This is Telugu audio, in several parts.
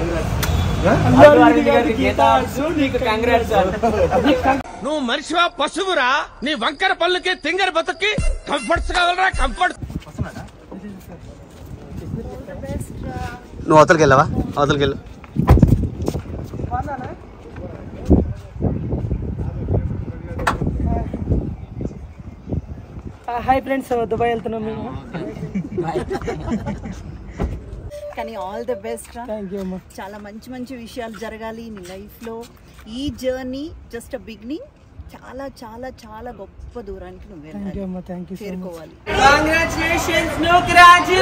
అల్లు అరవింద్ గారి గీత ఆర్ట్స్ నీకు కంగ్రాట్స్ నువ్వు మనిషివా పశువురా నీ వంకర పళ్ళుకి తింగర బతుక్కి కంఫర్ట్స్ కావాలరా కంఫర్ట్ నువ్వు అవతలకి వెళ్ళావా అవతలకి వెళ్ళు హాయ్ ఫ్రెండ్స్ దుబాయ్ వెళ్తున్నాం మేము కానీ ఆల్ ద బెస్ట్ రా థ్యాంక్ యూ అమ్మా చాలా మంచి మంచి విషయాలు జరగాలి నీ లైఫ్లో ఈ జర్నీ జస్ట్ అ బిగినింగ్ చాలా చాలా చాలా గొప్ప దూరానికి నువ్వు థ్యాంక్ యూ వెళ్ళాలి అమ్మా థ్యాంక్ యూ సో మచ్ చేరుకోవాలి congratulations Nookaraju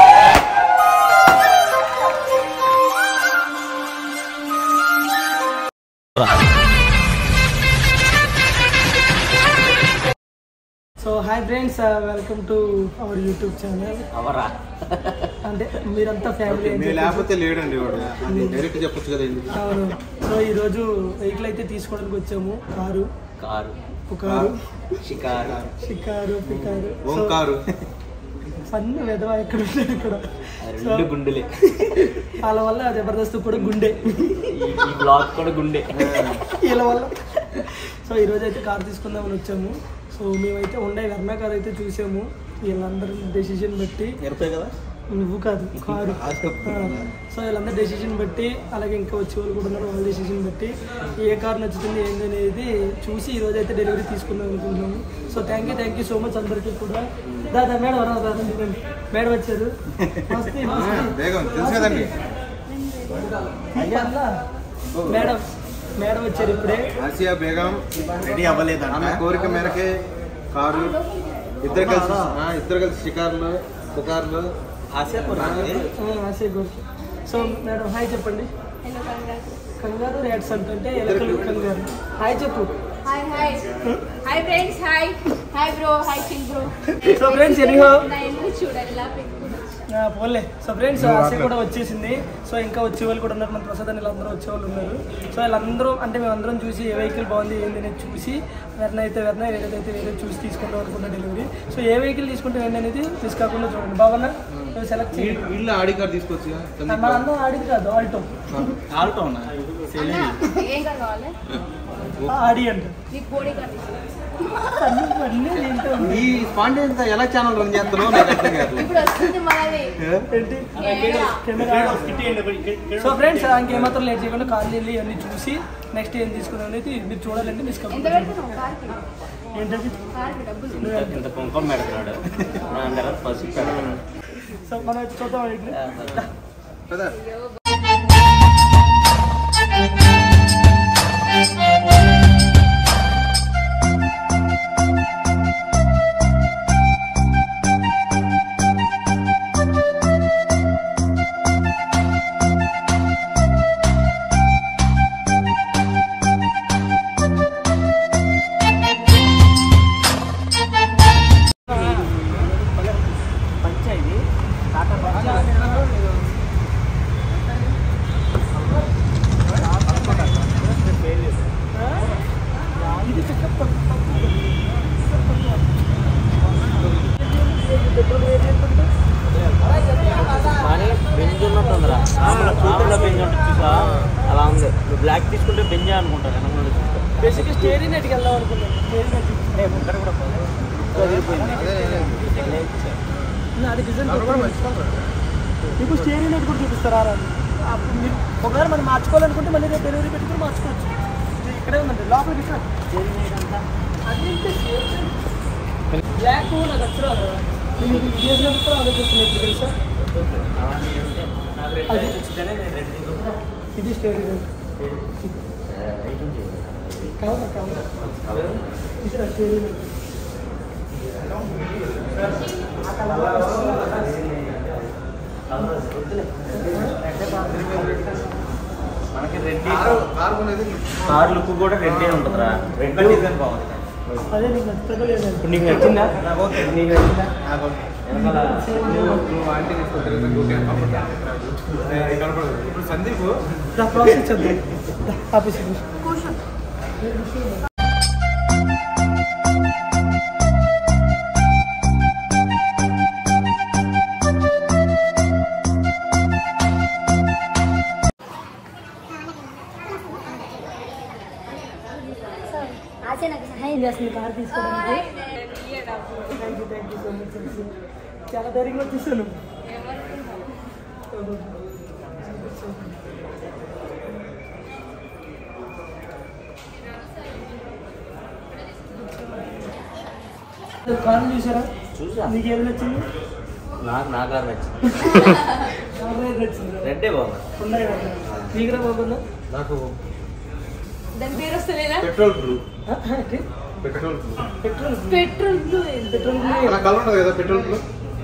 so hi friends welcome to our YouTube channel అవరా అంటే మీరంతా ఫ్యామిలీ మీరు లేకపోతే లేడండి వాడు అది డైరెక్ట్ చెప్పొచ్చు కదా ఎందుకు అవును సో ఈరోజు వెహికల్ అయితే తీసుకోవడానికి వచ్చాము కారు కారు పుకారు షికారు షికారు పికారు ఓంకారు సన్న విధవ ఎక్కడ ఉంటాడు ఇక్కడ సో రెండు గుండెలే వాళ్ళ వల్ల జబర్దస్త్ కూడా గుండె ఈ బ్లాక్ కూడా గుండె వీళ్ళ వల్ల సో ఈరోజు అయితే కార్ తీసుకుందామని వచ్చాము సో మేమైతే ఉండే వెర్నా కార్ అయితే చూసాము వీళ్ళందరూ డెసిషన్ బట్టి ఎరుతాయి కదా నువ్వు కాదు కారు ఆ. సో వీళ్ళందరూ డెసిషన్ బట్టి అలాగే ఇంకా వచ్చే వాళ్ళు కూడా ఉన్నారు వాళ్ళ డెసిషన్ బట్టి ఏ కార్ నచ్చుతుంది ఏంది అనేది చూసి ఈ రోజు అయితే డెలివరీ తీసుకుందాం అనుకుంటున్నాము so thank you thank you so much అందరికీ కూడా దాదా మేడం రా దాదా చూడండి మేడం వచ్చారు నమస్తే నమస్తే బేగం తెలుసు కదండి అయ్యా మేడం మేడం వచ్చారు ఇప్పుడే ఆసియా బేగం రెడీ అవ్వలేదు ఆమె కోరిక మేరకే కారు ఇద్దరు కలిసి ఆ, ఇద్దరు కలిసి షికార్లు పుకార్లు ఆశ ఆశయ గోర్కి సో మేడం హాయ్ చెప్పండి కంగారు రేట్స్ అంటే ఎలకలు కంగారు హాయ్ చెప్పు hi hi hi friends hi hi bro hi chill bro so friends anyhow నా ఇల్లు చూడాలి ఇలా పెట్టుకున్నాను పోలే సో ఫ్రెండ్స్ ఆశ కూడా వచ్చేసింది సో ఇంకా వచ్చే వాళ్ళు కూడా ఉన్నారు మన ప్రసాద్ అని వీళ్ళందరూ వచ్చే వాళ్ళు ఉన్నారు సో వీళ్ళందరూ అంటే మేమందరం చూసి ఏ వెహికల్ బాగుంది ఏంది అనేది చూసి వెర్న అయితే వెర్న ఏదైతే వేరే చూసి తీసుకుంటాం అనుకున్న డెలివరీ సో ఏ వెహికల్ తీసుకుంటే ఏంటి అనేది మిస్ కాకుండా చూడండి బాగున్నా సెలెక్ట్ చేయండి వీళ్ళు ఆడి కార్ తీసుకోవచ్చు మా అన్న ఆడిది కాదు ఆల్టో ఆల్టోనా ఏం కావాలి ఆడి అంట నీకు బోడీ కట్టి అన్ని అన్నీ దీంట్లో ఉంది. ఈ పాండ్యంత ఎలా ఛానల్ రన్ చేస్తున్నావు నాకు అర్థం కాదు ఇప్పుడు వస్తుంది మనది ఏంటి కెమెరా. కెమెరా సో ఫ్రెండ్స్ ఇంకేమాత్రం లేట్ చేయకుండా కాల్ వెళ్ళి అన్ని చూసి నెక్స్ట్ ఏం తీసుకున్నాం అనేది మీరు చూడాలంటే మిస్ ఎంత కాకుండా పెడుతున్నావు కార్కి ఏంటది కార్కి డబ్బులు ఇంత కుంకుమ పెడుతున్నాడు నా అందరూ పసుపు పెడతాడు సో మనం అయితే చూద్దాం ఇక్కడ కదా పంచాయతీ టాటా ఇది పికప్ కానీ బెంజ్ ఉన్నట్టుందిరా మన కూతుర్లో బెంజ్ ఉంటుంది చూసా అలా ఉంది నువ్వు బ్లాక్ తీసుకుంటే బెంజే అనుకుంటారు వెనక నుండి చూస్తే బేసిక్గా స్టేరీ నెట్కి వెళ్దాం అనుకున్నాను స్టేరీ నెట్ నేను ఇక్కడ కూడా పోలేదు. ఇంకా తిరిగిపోయింది అది డిజైన్ మీకు స్టేరీ నెట్ కూడా చూపిస్తారా రా అని. అప్పుడు మీరు ఒకవేళ మనం మార్చుకోవాలనుకుంటే మళ్ళీ రేపు డెలివరీ పెట్టుకుని మార్చుకోవచ్చు ఇది ఇక్కడే ఉందండి లోపల డిఫరెంట్ అది బ్లాక్ నాకు అసలు రాదు. నేను ఇది చేసినప్పుడు కూడా ఆలోచిస్తున్నాను ఇప్పుడు తెలుసా అది ఇది స్టేరీ నెట్ కావాలి కావాలి ఇది నా స్టేరీ నెట్ మనకి రెడ్ కారు కారు అనేది కార్ లుక్ కూడా రెడ్ ఉంటుందిరా రెడ్ డిజైన్ బాగుంది అదే నీకు నచ్చుతుందో లేదండి ఇప్పుడు నీకు నచ్చిందా నీకు నచ్చిందా నాకు వెనకాల నువ్వు నువ్వు ఆంటీ తీసుకొచ్చి ఓకే కనపడదు కనపడదు ఇప్పుడు సందీప్ దా ప్రాసెస్ చేద్దాం దా, ఆఫీస్ ఏం చేస్తుంది కార్ తీసుకోవడానికి thank you thank you so much చాలా ధైర్యంగా వచ్చేసాను కార్ చూసారా చూసా మీకు ఏది నచ్చింది నాకు నా కారు నచ్చింది కార్ ఏది నచ్చింది రెడ్డే బాగుంది ఉన్నాయి కదా మీకు బాగుందా నాకు దాని పేరు వస్తలేదా పెట్రోల్ బ్లూ ఆ, ఏంటి? Petrol blue petrol petrol blue petrol అలా కలర్ ఉంటుంది కదా పెట్రోల్ బ్లూ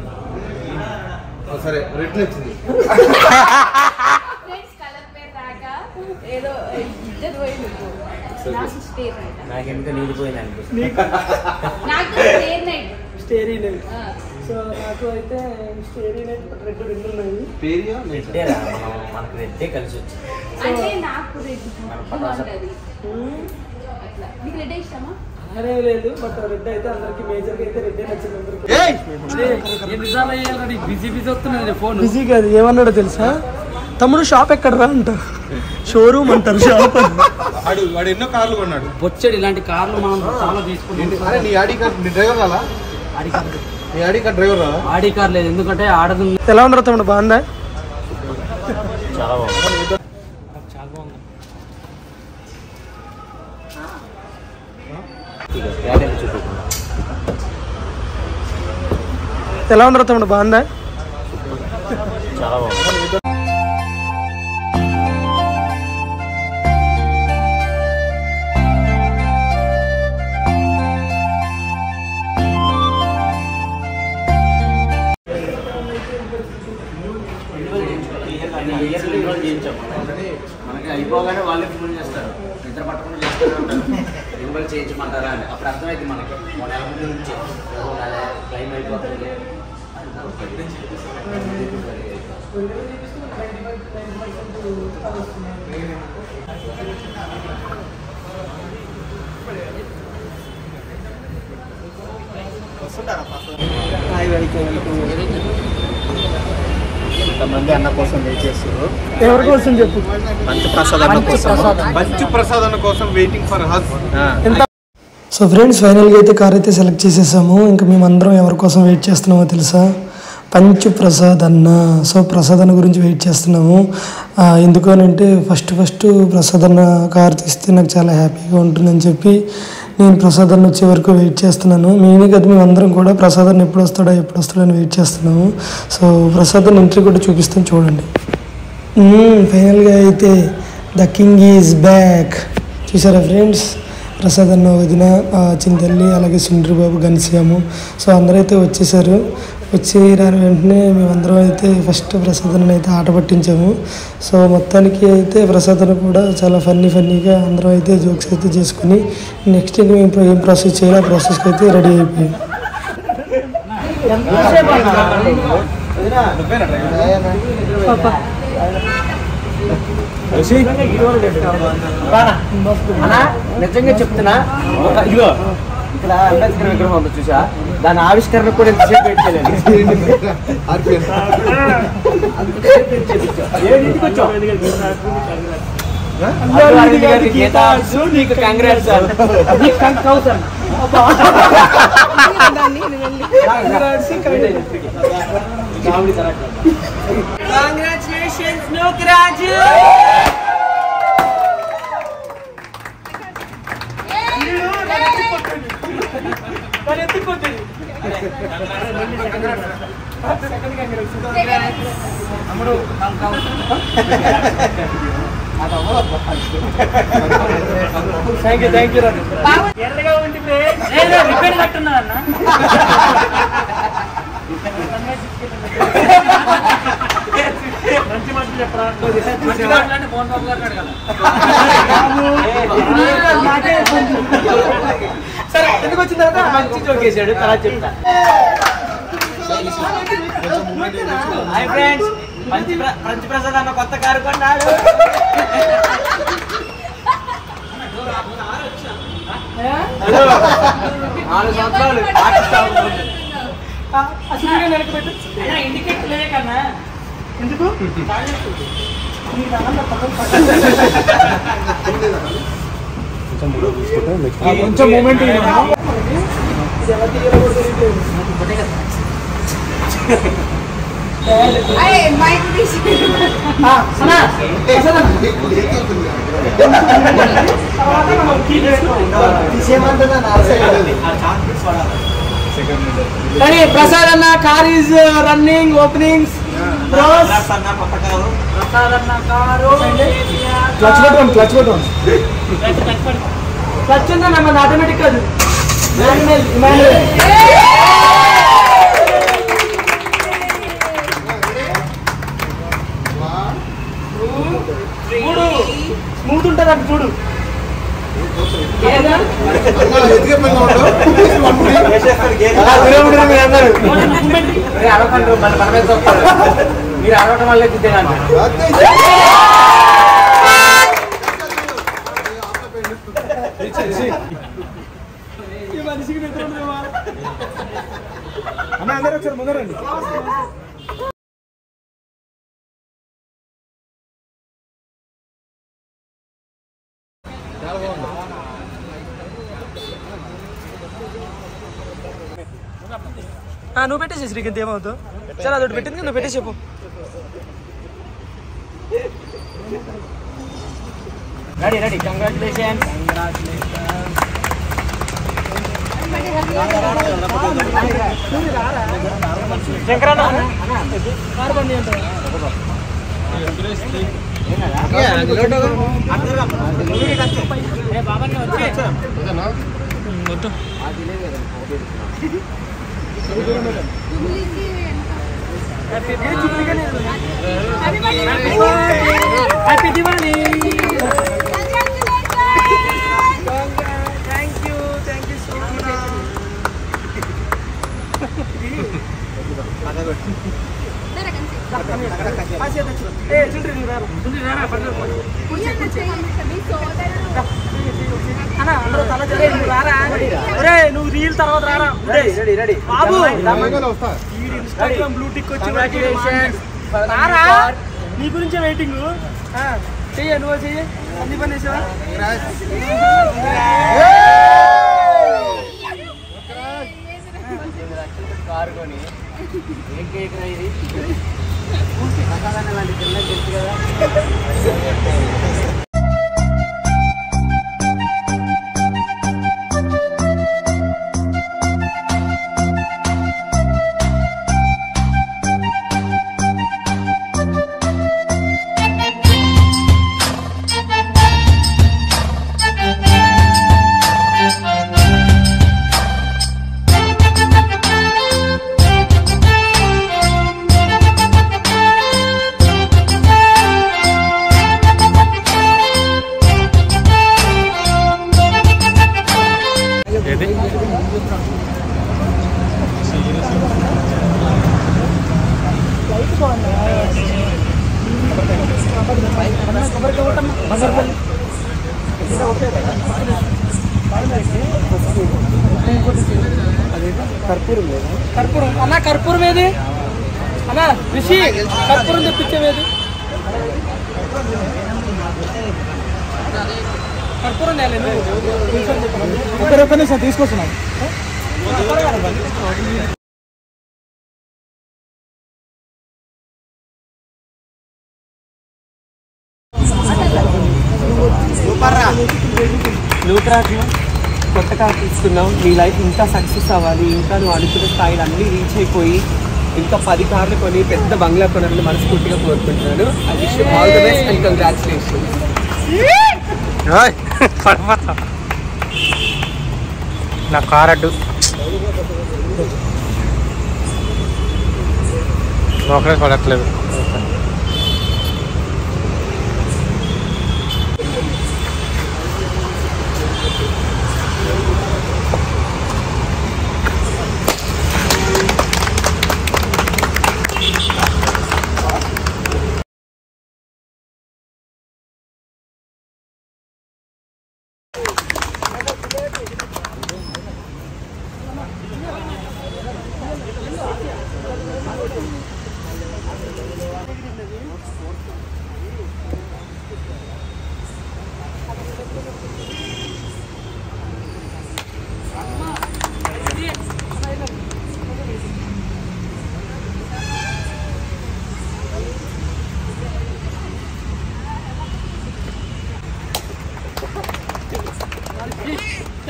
సరే రెడ్ నచ్చింది ఫ్రెండ్స్ కలర్ పేరు రాక ఏదో ఇద్దరు పోయింది లాస్ట్ స్టేర్ నైట్ నాకు ఎందుకు నీడిపోయింది అనిపిస్తుంది నాకు star night starry light so నాకు అయితే స్టేరీ లైట్ రెండు రెండు ఉన్నాయి పేరియా రెడ్డేరా మనం మనకు రెడ్డే కలిసి వచ్చింది అంటే నాకు రెడ్ బాగుంటది అట్లా నీకు రెడ్ ఇష్టమా అనే లేదు బట్ రెడ్ అయితే అందరికి మేజర్ అయితే రెడ్ నచ్చింది అందరికి బిజీ బిజీ వస్తున్నది ఫోన్ బిజీ కాదు ఏమన్నాడో తెలుసా తమ్ముడు షాప్ ఎక్కడ రా అంట షోరూమ్ అంటారు షాప్ వాడు వాడు ఎన్నో కార్లు కొన్నాడు వచ్చాడు ఇలాంటి కార్లు మనం చాలా తీసుకుంటాం అరే నీ ఆడి కార్ నీ డ్రైవర్ రాలా ఆడి కార్ నీ ఆడి కార్ డ్రైవర్ రాలా ఆడి కార్ లేదు ఎందుకంటే ఆడదు ఎలా ఉన్నారు తమ్ముడు బాగుందా చాలా బాగుంది చాలా బాగుంది ఇక ప్యాటర్న్ చూపించకుండా ఎలా ఉన్నారు తమ్ముడు బాగుందా చాలా బాగుంది మనకి అయిపోగానే వాళ్ళే ఫోన్ చేస్తారు నిద్ర పట్టకుండా చేస్తారు రినివల్ చేయించమంటారా అని అప్పుడు అర్థమైంది మనకి మూడు నెలల ముందు నుంచి క్లైమ్ అయిపోతుంది కొంతమంది అన్న కోసం వెయిట్ చేస్తారు ఎవరి కోసం చెప్పు పంచప్రసాద్ అన్న కోసం పంచప్రసాద్ అన్న కోసం waiting for his so friends ఫైనల్గా అయితే కార్ అయితే సెలెక్ట్ చేసేసాము ఇంకా మేమందరం ఎవరి కోసం వెయిట్ చేస్తున్నామో తెలుసా పంచు ప్రసాద్ అన్న సో ప్రసాద్ అన్న గురించి వెయిట్ చేస్తున్నాము ఆ, ఎందుకు అని అంటే ఫస్ట్ ఫస్ట్ ప్రసాద్ అన్న కార్ తీస్తే నాకు చాలా హ్యాపీగా ఉంటుందని చెప్పి నేను ప్రసాద్ అన్న వచ్చే వరకు వెయిట్ చేస్తున్నాను మేమే కదా మేమందరం కూడా ప్రసాద్ అన్న ఎప్పుడు వస్తాడో ఎప్పుడు వస్తాడో అని వెయిట్ చేస్తున్నాము సో ప్రసాద్ అన్న ఎంట్రీ కూడా చూపిస్తాను చూడండి ఫైనల్గా అయితే ద కింగ్ ఈజ్ బ్యాక్ చూసారా ఫ్రెండ్స్ ప్రసాద్ అన్న వదిన ఆ, చింతల్లి అలాగే సుండ్రిబాబు గనిసాము సో అందరూ అయితే వచ్చేసారు వచ్చి రాని వెంటనే మేమందరం అయితే ఫస్ట్ ప్రసాద్ అన్న అయితే ఆట పట్టించాము సో మొత్తానికి అయితే ప్రసాద్ అన్న కూడా చాలా ఫన్నీ ఫన్నీగా అందరం అయితే జోక్స్ అయితే చేసుకుని నెక్స్ట్ ఇంక మేము ఇప్పుడు ఏం ప్రాసెస్ చేయాలి ఆ ప్రాసెస్కి అయితే రెడీ అయిపోయాం నిజంగా చెప్తున్నా ఒక ఇదిగో ఇక్కడ అంబేద్కర్ విగ్రహం ఉంది చూసా దాని ఆవిష్కరణ కూడా ఎంతసేపు వెయిట్ చేయలేదు ఏడింటికి వచ్చావు అల్లు అరవింద్ గారికి గీత ఆర్ట్స్, నీకు కంగ్రాట్స్ నీకు కంగ్ Kausar comedy correct thank you thank you repair కట్టున్నదన్న ఫోన్ బాబు గారు అడగాలి సరే ఎందుకు వచ్చిన తర్వాత మంచి జోక్ వేసాడు తర్వాత చెప్తా హాయ్ ఫ్రెండ్స్ పంచి ప్ర- పంచి ప్రసాద్ అన్న కొత్త కారు కొన్నాడు నాలుగు సంవత్సరాలు ఆర్టిస్ట్ అవ్వకముందు. అసలు వెనక్కి పెట్టు ఇండికేట్ లేదే కన్నా ఎందుకు కొంచెం మూమెంట్ అరే మైక్ తీసి కానీ ప్రసాద్ అన్న car is running openings Prasad అన్న కారు క్లచ్ పెట్టుకోండి క్లచ్ పెట్టుకోండి క్లచ్ ఉందా మన ఆటోమేటిక్ కాదు మాన్యువల్ మాన్యువల్ చూడు స్మూత్ ఉంటుంది అంటే చూడు ఏదా? అడగండి మళ్ళీ మన మీద చూస్తారు మీరు అడగటం వల్లే గుద్దేనంట ఈ మనిషికి నిద్ర ఉండదేమా? అన్న అందరూ ఒకసారి ముందరండి ఆ, నువ్వు పెట్టేసి శ్రీకాంత్ ఏమవుతావు చాలా అదొకటి పెట్టింది కదా, నువ్వు పెట్టేసి చెప్పు రెడీ రెడీ కంగ్రాచులేషన్ శంకరన్న కారు బండి అంటావా? Happy Diwali thank you thank you so much ఏ చుండ్రి నువ్వు రారా చుండ్రి రారా పర్లేదు అన్న అందరూ తల జరే నువ్వు రారా ఒరే నువ్వు రీల్ తర్వాత రారా ఒరేయ్, రెడీ రెడీ బాబు వస్తా ఈ ఇన్స్టాగ్రామ్ బ్లూ టిక్ వచ్చి రారా నీ గురించే వెయిటింగ్ చెయ్యి నువ్వు చెయ్యి అన్ని పని చేసావా కారు కొని ఏం కేక్ రా ఇది ప్రసాదాన్ని లాంటి పిల్లలకి తెలుసు కదా కర్పూరం అన్న కర్పూరం ఏది అన్న రిషి కర్పూరం తెప్పించేది కర్పూరం తేలేదు ఒకరు ఒక్క నిమిషం తీసుకొస్తున్నాం నూతరాజ్యం కొత్త కార్ తీసుకున్నాం నీ లైఫ్ ఇంకా సక్సెస్ అవ్వాలి ఇంకా నువ్వు అనుకున్న స్థాయిలు అన్నీ రీచ్ అయిపోయి ఇంకా పది కార్లు కొని పెద్ద బంగ్లా కొనాలని మనస్ఫూర్తిగా కోరుకుంటున్నాను I wish all the best and congratulation నా కార్ అడ్డు ఒకరే పడట్లేదు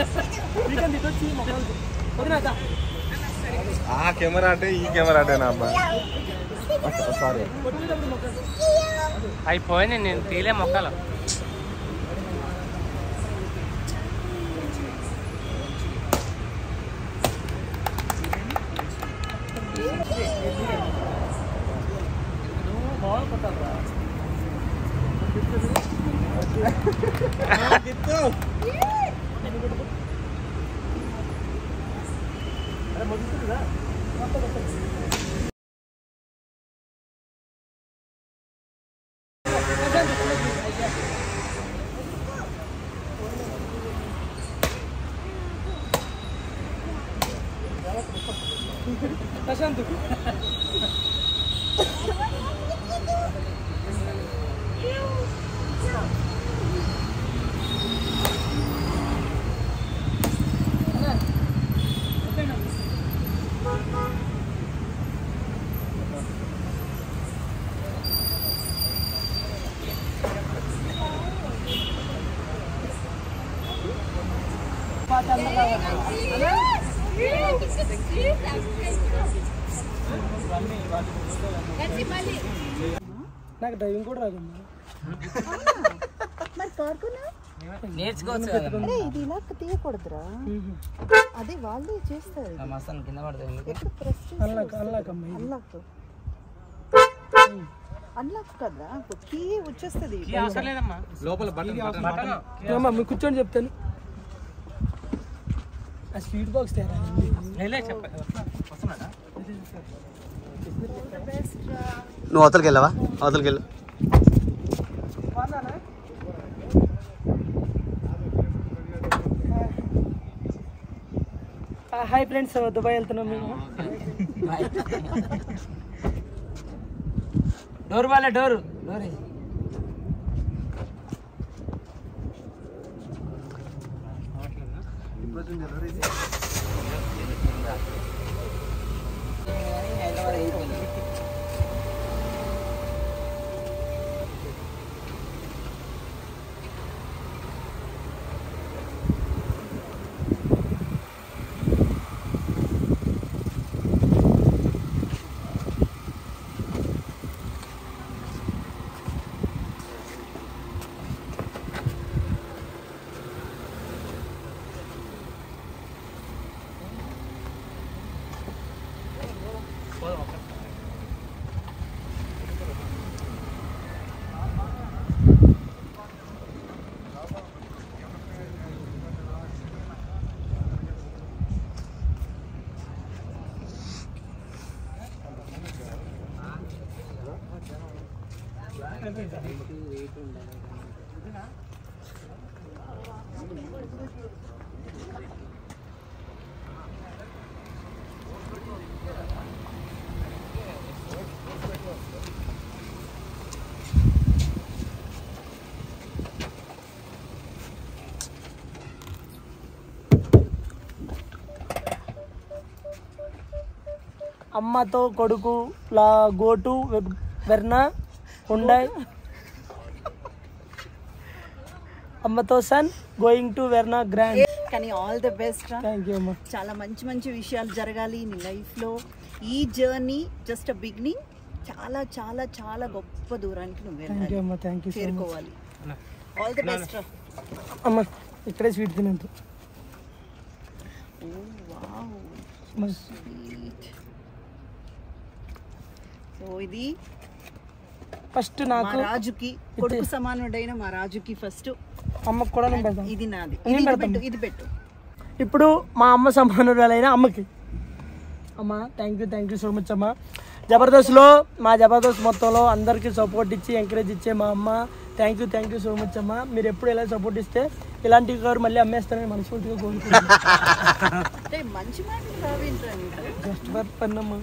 వీకెండ్ ఇటు వచ్చి మొక్కలు వదిలేక ఆ కెమెరా అంటే ఈ కెమెరా అంటే నా అబ్బా సారీ కొట్టేటప్పుడు మొక్కలు అయిపోయింది నేను తీలే మొక్కలు ప్రశాంత్ నాకు డ్రైవింగ్ కూడా రాదమ్మా మరి కార్కున్నా నేర్చుకోవచ్చు అరే ఇది ఇలా తీయకూడదురా అది వాళ్ళే చేస్తారు మస్తాను కింద పడుతుంది ఎప్పుడు ప్రెస్ అల్లాక్ అల్లాక్ అమ్మాయి అన్లాక్ అన్లాక్ కదా కీ వచ్చేస్తుంది అవసరం లేదమ్మా లోపల బటన్ అమ్మా మీరు కూర్చొని చెప్తాను ఆ స్వీట్ బాక్స్ తేరా నేనే చెప్ప వస్తున్నాడా నువ్వు అవతలకి వెళ్ళావా అవతలకి వెళ్ళు హాయ్ ఫ్రెండ్స్ దుబాయ్ వెళ్తున్నాం మేము డోర్ వాళ్ళ డోర్ డోర్ అమ్మతో కొడుకు లా గోటు వెర్నా ఉండాయ్ అమ్మతో son going to Verna grand కానీ ఆల్ ద బెస్ట్ రా థ్యాంక్ యూ అమ్మా చాలా మంచి మంచి విషయాలు జరగాలి నీ లైఫ్లో ఈ జర్నీ జస్ట్ అ బిగినింగ్ చాలా చాలా చాలా గొప్ప దూరానికి నువ్వు థ్యాంక్ యూ వెళ్ళాలి అమ్మా థ్యాంక్ యూ సో మచ్ చేరుకోవాలి ఆల్ ది బెస్ట్ రా అమ్మా ఇక్కడే స్వీట్ తినంత వావ్ స్వీట్ సో ఇది ఫస్ట్ మా నాకు రాజుకి కొడుకు సమానుడైన మా రాజుకి ఫస్ట్ అమ్మకు కూడా నేను పెడతాను ఇది నాది నేను ఇది పెడతాను. పెట్టు ఇది పెట్టు ఇప్పుడు మా అమ్మ సమానురాలైన అమ్మకి అమ్మ thank you thank you so much అమ్మ జబర్దస్త్లో మా జబర్దస్త్ మొత్తంలో అందరికీ సపోర్ట్ ఇచ్చి ఎంకరేజ్ ఇచ్చే మా అమ్మ thank you thank you so much అమ్మ మీరు ఎప్పుడు ఇలా సపోర్ట్ ఇస్తే ఇలాంటి కారు మళ్ళీ అమ్మేస్తానని మనస్ఫూర్తిగా కోరుకుంటున్నాను అంటే మంచి మాటలు రావేంట్రా నీకు జస్ట్ ఫర్ పన్ అమ్మ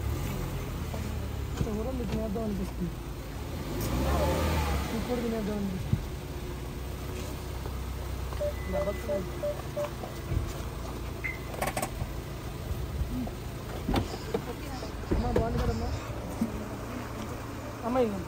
ఎవరో మీకు తినేద్దాం అనిపిస్తుంది మీకు కూడా తినేద్దాం అనిపిస్తుంది అమ్మ బాగుంది కదమ్మా అమ్మ ఇవ్వండి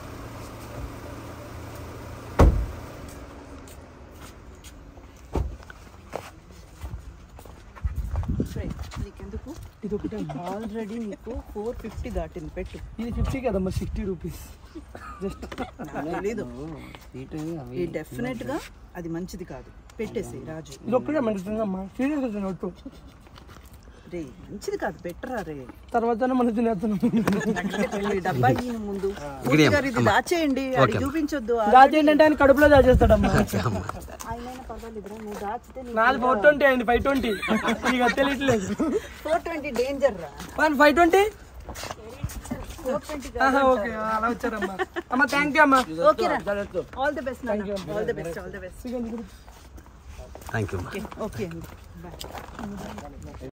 ఇది ఒకటే అమ్మా. ఆల్రెడీ నీకు ఫోర్ ఫిఫ్టీ దాటింది పెట్టు ఇది ఫిఫ్టీ కదమ్మా సిక్స్టీ రూపీస్ జస్ట్ నాకు తెలీదు ఈ డెఫినెట్ గా అది మంచిది కాదు పెట్టేసి రాజు ఇది ఒక్కటే మంచిదమ్మా సీరియస్ ఒట్టు రే మంచిది కాదు పెట్టరా రే తర్వాత మనం తినేస్తున్నాం ఈ డబ్బా ఈయన ముందు పూర్తి గారు ఇది దాచేయండి అది చూపించొద్దు దాచి ఏంటంటే ఆయన కడుపులో దాచేస్తాడమ్మా ఆయన పర్వాలేదురా నువ్వు దాచితే నాది ఫోర్ ట్వంటీ అయింది ఫైవ్ ట్వంటీ ఇక తెలియట్లేదు ఫోర్ ట్వంటీ డేంజర్ రా one five twenty four twenty okay అలా వచ్చారమ్మా అమ్మా థ్యాంక్ యూ అమ్మా ఓకే రా all the best all the best all the best thank you okay అండి బాయ్